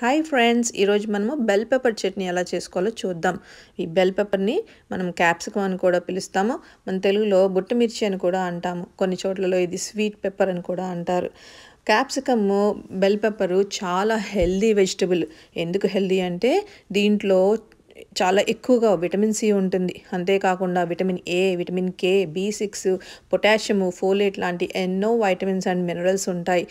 hi friends ఈరోజు మనము bell pepper chutney ఎలా చేసుకోవాలో చూద్దాం ఈ బెల్ పెప్పర్ని మనం క్యాప్సికమ్ అని కూడా పిలుస్తాము మన తెలుగులో బుట్టమిర్చి అని కూడా అంటాము కొన్ని చోట్లలో ఇది స్వీట్ పెప్పర్ అని కూడా అంటారు క్యాప్సికమ్ బెల్ పెప్పరు చాలా హెల్దీ వెజిటబుల్ ఎందుకు హెల్దీ అంటే దీంట్లో చాలా ఎక్కువగా విటమిన్ సి ఉంటుంది అంతేకాకుండా vitamin A vitamin K B six potassium folate లాంటి ఎన్నో వైటమిన్స్ అండ్ మినరల్స్ ఉంటాయి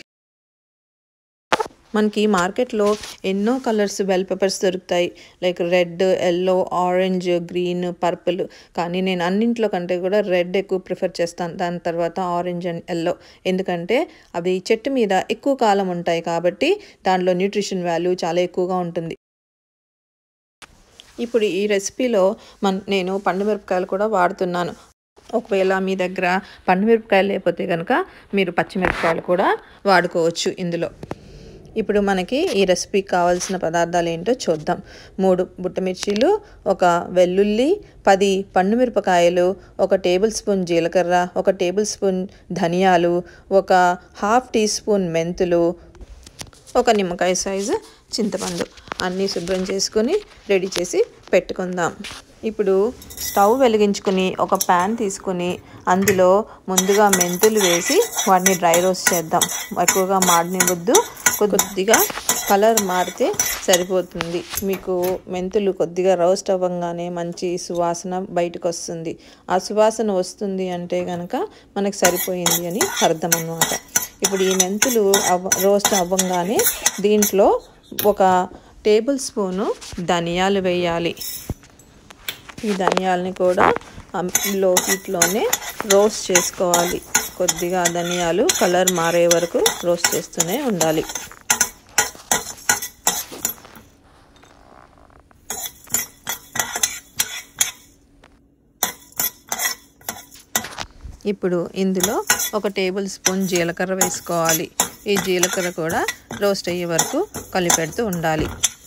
మనకి మార్కెట్లో ఎన్నో కలర్స్ బెల్ పెప్పర్స్ దొరుకుతాయి like red yellow orange green purple కానీ నేను అన్నింట్లో కంటే కూడా రెడ్ ఎక్కువ ప్రిఫర్ చేస్తాను దాని తర్వాత ఆరెంజ్ అండ్ ఎల్లో ఎందుకంటే అవి చెట్టు మీద ఎక్కువ కాలం ఉంటాయి కాబట్టి దాంట్లో న్యూట్రిషన్ వాల్యూ చాలా ఎక్కువగా ఉంటుంది ఇప్పుడు ఈ రెసిపీలో మన నేను పండు మిరపకాయలు కూడా వాడుతున్నాను ఒకవేళ మీ దగ్గర పండు మిరపకాయలు లేకపోతే కనుక మీరు పచ్చిమిరపకాయలు కూడా వాడుకోవచ్చు ఇందులో ఇప్పుడు మనకి ఈ రెసిపీకి కావాల్సిన పదార్థాలు ఏంటో చూద్దాం మూడు బుట్టమిర్చీలు ఒక వెల్లుల్లి పది పండు మిరపకాయలు ఒక టేబుల్ స్పూన్ జీలకర్ర ఒక టేబుల్ స్పూన్ ధనియాలు ఒక హాఫ్ టీ స్పూన్ మెంతులు ఒక నిమ్మకాయ సైజు చింతపండు అన్నీ శుభ్రం చేసుకొని రెడీ చేసి పెట్టుకుందాం ఇప్పుడు స్టవ్ వెలిగించుకుని ఒక ప్యాన్ తీసుకుని అందులో ముందుగా మెంతులు వేసి వాటిని డ్రై రోస్ట్ చేద్దాం ఎక్కువగా మాడనివ్వద్దు కొద్దిగా కలర్ మారితే సరిపోతుంది మీకు మెంతులు కొద్దిగా రోస్ట్ అవ్వగానే మంచి సువాసన బయటకు వస్తుంది ఆ సువాసన వస్తుంది అంటే కనుక మనకు సరిపోయింది అని అర్థం అన్నమాట ఇప్పుడు ఈ మెంతులు అవ్వ రోస్ట్ అవ్వగానే దీంట్లో ఒక టేబుల్ స్పూను ధనియాలు వేయాలి ఈ ధనియాలని కూడా లో హీట్లోనే రోస్ట్ చేసుకోవాలి కొద్దిగా ధనియాలు కలర్ మారే వరకు రోస్ట్ చేస్తూనే ఉండాలి ఇప్పుడు ఇందులో ఒక టేబుల్ స్పూన్ జీలకర్ర వేసుకోవాలి ఈ జీలకర్ర కూడా రోస్ట్ అయ్యే వరకు కలిపెడుతూ ఉండాలి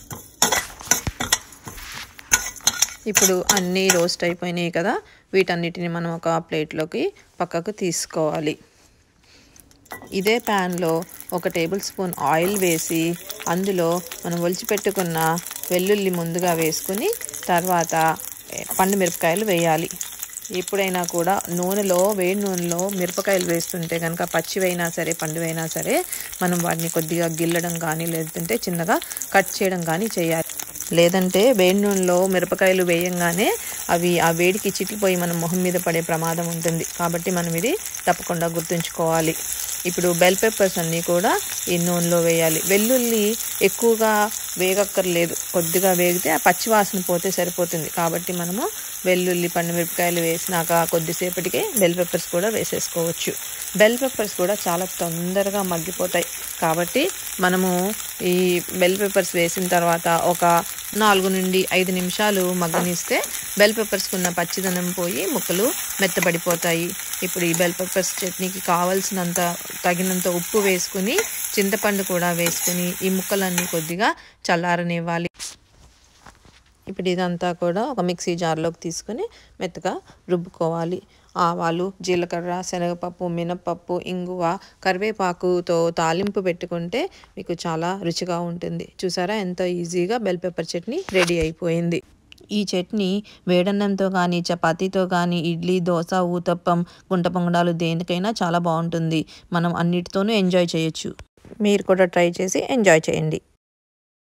ఇప్పుడు అన్నీ రోస్ట్ అయిపోయినాయి కదా వీటన్నిటిని మనం ఒక ప్లేట్లోకి పక్కకు తీసుకోవాలి ఇదే ప్యాన్లో ఒక టేబుల్ స్పూన్ ఆయిల్ వేసి అందులో మనం ఒలిచిపెట్టుకున్న వెల్లుల్లి ముందుగా వేసుకుని తర్వాత పండు మిరపకాయలు వేయాలి ఎప్పుడైనా కూడా నూనెలో వేడి నూనెలో మిరపకాయలు వేస్తుంటే కనుక పచ్చివైనా సరే పండువైనా సరే మనం వాటిని కొద్దిగా గిల్లడం కానీ లేదంటే చిన్నగా కట్ చేయడం కానీ చేయాలి లేదంటే వేడి నూనెలో మిరపకాయలు వేయంగానే అవి ఆ వేడికి చిట్లిపోయి మన మొహం మీద పడే ప్రమాదం ఉంటుంది కాబట్టి మనం ఇది తప్పకుండా గుర్తుంచుకోవాలి ఇప్పుడు బెల్ పెప్పర్స్ అన్నీ కూడా ఈ నూనెలో వేయాలి వెల్లుల్లి ఎక్కువగా వేగక్కర్లేదు కొద్దిగా వేగితే ఆ పచ్చివాసన పోతే సరిపోతుంది కాబట్టి మనము వెల్లుల్లి పండు మిరపకాయలు వేసినాక కొద్దిసేపటికే బెల్ పెప్పర్స్ కూడా వేసేసుకోవచ్చు బెల్ పెప్పర్స్ కూడా చాలా తొందరగా మగ్గిపోతాయి కాబట్టి మనము ఈ బెల్ పెప్పర్స్ వేసిన తర్వాత ఒక నాలుగు నుండి ఐదు నిమిషాలు మగ్గనిస్తే బెల్ పెప్పర్స్కి ఉన్న పచ్చిదనం పోయి ముక్కలు మెత్తబడిపోతాయి ఇప్పుడు ఈ బెల్ పెప్పర్స్ చట్నీకి కావాల్సినంత తగినంత ఉప్పు వేసుకుని చింతపండు కూడా వేసుకుని ఈ ముక్కలన్నీ కొద్దిగా చల్లారనివ్వాలి ఇప్పుడు ఇదంతా కూడా ఒక మిక్సీ జార్లోకి తీసుకొని మెత్తగా రుబ్బుకోవాలి ఆవాలు జీలకర్ర శనగపప్పు మినపప్పు ఇంగువ కరివేపాకుతో తాలింపు పెట్టుకుంటే మీకు చాలా రుచిగా ఉంటుంది చూసారా ఎంతో ఈజీగా బెల్ పెప్పర్ చట్నీ రెడీ అయిపోయింది ఈ చట్నీ వేడన్నంతో కానీ చపాతీతో కానీ ఇడ్లీ దోశ ఊతప్పం గుంట పొంగడాలు దేనికైనా చాలా బాగుంటుంది మనం అన్నిటితోనూ ఎంజాయ్ చేయొచ్చు మీరు కూడా ట్రై చేసి ఎంజాయ్ చేయండి